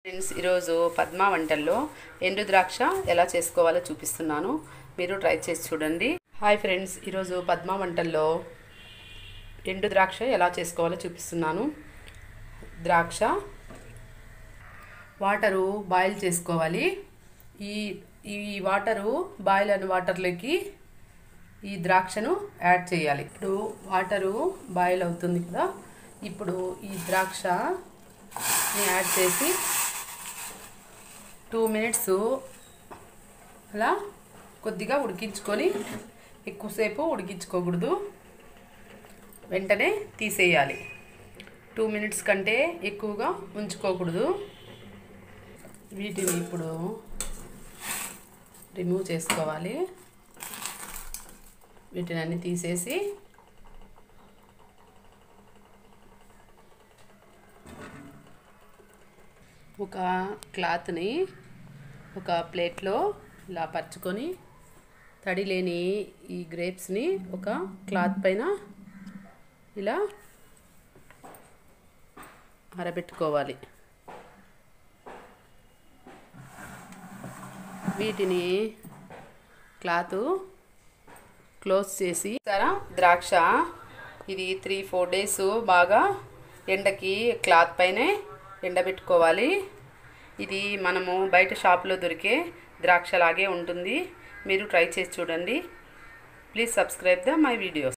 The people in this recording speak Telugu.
ఫ్రెండ్స్ ఈరోజు పద్మ వంటల్లో ఎండు ద్రాక్ష ఎలా చేసుకోవాలో చూపిస్తున్నాను మీరు ట్రై చేసి చూడండి హాయ్ ఫ్రెండ్స్ ఈరోజు పద్మ వంటల్లో ఎండు ద్రాక్ష ఎలా చేసుకోవాలో చూపిస్తున్నాను ద్రాక్ష వాటరు బాయిల్ చేసుకోవాలి ఈ ఈ వాటరు బాయిల్ అయిన వాటర్లోకి ఈ ద్రాక్షను యాడ్ చేయాలి ఇప్పుడు వాటరు బాయిల్ అవుతుంది కదా ఇప్పుడు ఈ ద్రాక్షని యాడ్ చేసి టూ మినిట్స్ అలా కొద్దిగా ఉడికించుకొని ఎక్కువసేపు ఉడికించుకోకూడదు వెంటనే తీసేయాలి టూ మినిట్స్ కంటే ఎక్కువగా ఉంచుకోకూడదు వీటిని ఇప్పుడు రిమూవ్ చేసుకోవాలి వీటిని అన్ని తీసేసి ఒక క్లాత్ని ఒక ప్లేట్లో ఇలా పరుచుకొని తడి లేని ఈ గ్రేప్స్ని ఒక క్లాత్ పైన ఇలా ఆరబెట్టుకోవాలి వీటిని క్లాత్ క్లోజ్ చేసి సరా ద్రాక్ష ఇది త్రీ ఫోర్ డేస్ బాగా ఎండకి క్లాత్ పైనే ఎండబెట్టుకోవాలి ఇది మనము బయట షాప్లో దొరికే ద్రాక్ష లాగే ఉంటుంది మీరు ట్రై చేసి చూడండి please subscribe the my videos